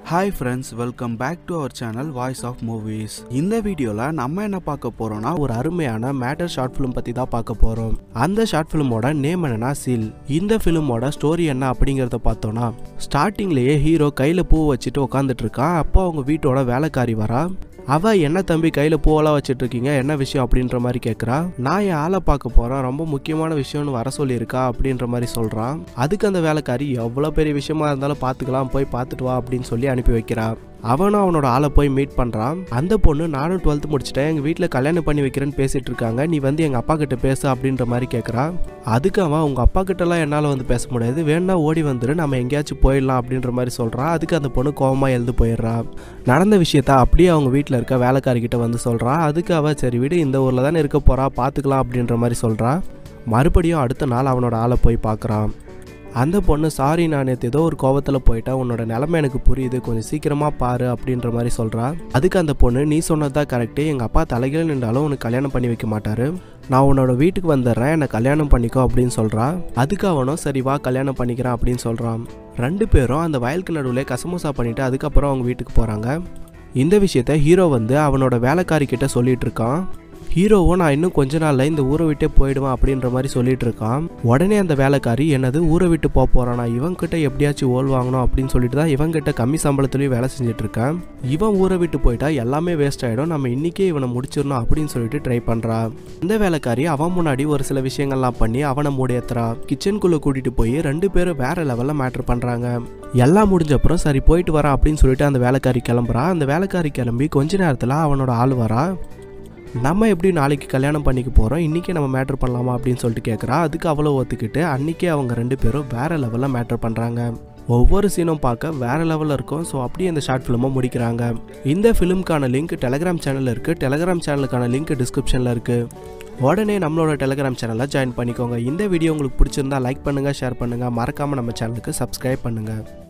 hi friends welcome back to our channel voice of movies இந்த வீடியோவில் நம்ம என்ன பார்க்க போறோம்னா ஒரு அருமையான மேட்டர் ஷார்ட் ஃபிலிம் பற்றி தான் பார்க்க போகிறோம் அந்த ஷார்ட் ஃபிலிமோட நேம் என்னன்னா சீல் இந்த ஃபிலிமோட ஸ்டோரி என்ன அப்படிங்கிறத பார்த்தோன்னா ஸ்டார்டிங்லேயே ஹீரோ கையில் பூ வச்சுட்டு உட்காந்துட்டு இருக்கான் அப்போ அவங்க வீட்டோட வேலைக்காரி வரா அவ என்ன தம்பி கையில பூவெல்லாம் வச்சிட்டு இருக்கீங்க என்ன விஷயம் அப்படின்ற மாதிரி கேட்குறா நான் என் ஆளை பார்க்க போறேன் ரொம்ப முக்கியமான விஷயம்னு வர சொல்லியிருக்கா அப்படின்ற மாதிரி சொல்றான் அதுக்கு அந்த வேலைக்காரி எவ்வளோ பெரிய விஷயமா இருந்தாலும் பார்த்துக்கலாம் போய் பார்த்துட்டு வா அப்படின்னு சொல்லி அனுப்பி வைக்கிறா அவனும் அவனோட ஆளை போய் மீட் பண்ணுறான் அந்த பொண்ணு நானும் டுவெல்த் முடிச்சிட்டேன் எங்கள் வீட்டில் கல்யாணம் பண்ணி வைக்கிறேன்னு பேசிட்டு இருக்காங்க நீ வந்து எங்கள் அப்பா கிட்ட பேசு அப்படின்ற மாதிரி கேட்குறான் அதுக்கு அவன் உங்கள் அப்பா கிட்டலாம் என்னால் வந்து பேச முடியாது வேணா ஓடி வந்துரு நம்ம எங்கேயாச்சும் போயிடலாம் அப்படின்ற மாதிரி சொல்கிறான் அதுக்கு அந்த பொண்ணு கோவமாக எழுந்து போயிடுறான் நடந்த விஷயத்த அப்படியே அவங்க வீட்டில் இருக்க வேலைக்காரிக்கிட்ட வந்து சொல்கிறான் அதுக்கு அவ சரி விடு இந்த ஊரில் தானே இருக்க போகிறா பார்த்துக்கலாம் அப்படின்ற மாதிரி சொல்கிறா மறுபடியும் அடுத்த நாள் அவனோட ஆளை போய் பார்க்குறான் அந்த பொண்ணு சாரி நான் நேற்று ஏதோ ஒரு கோவத்தில் போயிட்டேன் உன்னோட நிலைமை எனக்கு புரியுது கொஞ்சம் சீக்கிரமாக பாரு அப்படின்ற மாதிரி சொல்கிறா அதுக்கு அந்த பொண்ணு நீ சொன்னது தான் கரெக்டு எங்கள் அப்பா தலைகீழ நின்றாலும் உனக்கு கல்யாணம் பண்ணி வைக்க மாட்டாரு நான் உன்னோட வீட்டுக்கு வந்துடுறேன் என்னை கல்யாணம் பண்ணிக்கோ அப்படின்னு சொல்கிறா அதுக்கு அவனும் சரி வா கல்யாணம் பண்ணிக்கிறேன் அப்படின்னு சொல்கிறான் ரெண்டு பேரும் அந்த வயலுக்கு நடுவில் கசமுசா பண்ணிவிட்டு அதுக்கப்புறம் அவங்க வீட்டுக்கு போகிறாங்க இந்த விஷயத்த ஹீரோ வந்து அவனோட வேலைக்காரி கிட்ட சொல்லிட்டு இருக்கான் ஹீரோவும் நான் இன்னும் கொஞ்ச நாள்ல இந்த ஊரை விட்டே போயிடுவேன் அப்படின்ற மாதிரி சொல்லிட்டு இருக்கான் உடனே அந்த வேலைக்காரி என்னது ஊரை விட்டு போக போறானா இவன் கிட்ட எப்படியாச்சும் ஓல் வாங்கணும் அப்படின்னு சொல்லிட்டு தான் இவன் கிட்ட கம்மி சம்பளத்துலயும் வேலை செஞ்சுட்டு இருக்கான் இவன் ஊரை விட்டு போயிட்டா எல்லாமே வேஸ்ட் ஆயிடும் நம்ம இன்னைக்கே இவனை முடிச்சிடணும் அப்படின்னு சொல்லிட்டு ட்ரை பண்றா இந்த வேலைக்காரி அவன் முன்னாடி ஒரு சில விஷயங்கள்லாம் பண்ணி அவனை மூடியத்துறா கிச்சனுக்குள்ள கூட்டிட்டு போய் ரெண்டு பேரும் வேற லெவல்ல மேட்ரு பண்றாங்க எல்லாம் முடிஞ்ச அப்புறம் சரி போயிட்டு வரேன் அப்படின்னு சொல்லிட்டு அந்த வேலைக்காரி கிளம்புறா அந்த வேலைக்காரி கிளம்பி கொஞ்ச நேரத்துல அவனோட ஆள் வரா நம்ம எப்படி நாளைக்கு கல்யாணம் பண்ணிக்க போகிறோம் இன்றைக்கி நம்ம மேட்ரு பண்ணலாமா அப்படின்னு சொல்லிட்டு கேட்குறா அதுக்கு அவ்வளோ ஒத்துக்கிட்டு அன்றைக்கே அவங்க ரெண்டு பேரும் வேறு லெவலில் மேட்ரு பண்ணுறாங்க ஒவ்வொரு சீனும் பார்க்க வேறு லெவலில் இருக்கும் ஸோ அப்படியே இந்த ஷார்ட் ஃபிலிமை முடிக்கிறாங்க இந்த ஃபிலிம்க்கான லிங்க் டெலகிராம் சேனலில் இருக்குது டெலகிராம் சேனலுக்கான லிங்க் டிஸ்கிரிப்ஷனில் இருக்குது உடனே நம்மளோட டெலகிராம் சேனலில் ஜாயின் பண்ணிக்கோங்க இந்த வீடியோ உங்களுக்கு பிடிச்சிருந்தா லைக் பண்ணுங்கள் ஷேர் பண்ணுங்கள் மறக்காமல் நம்ம சேனலுக்கு சப்ஸ்கிரைப் பண்ணுங்கள்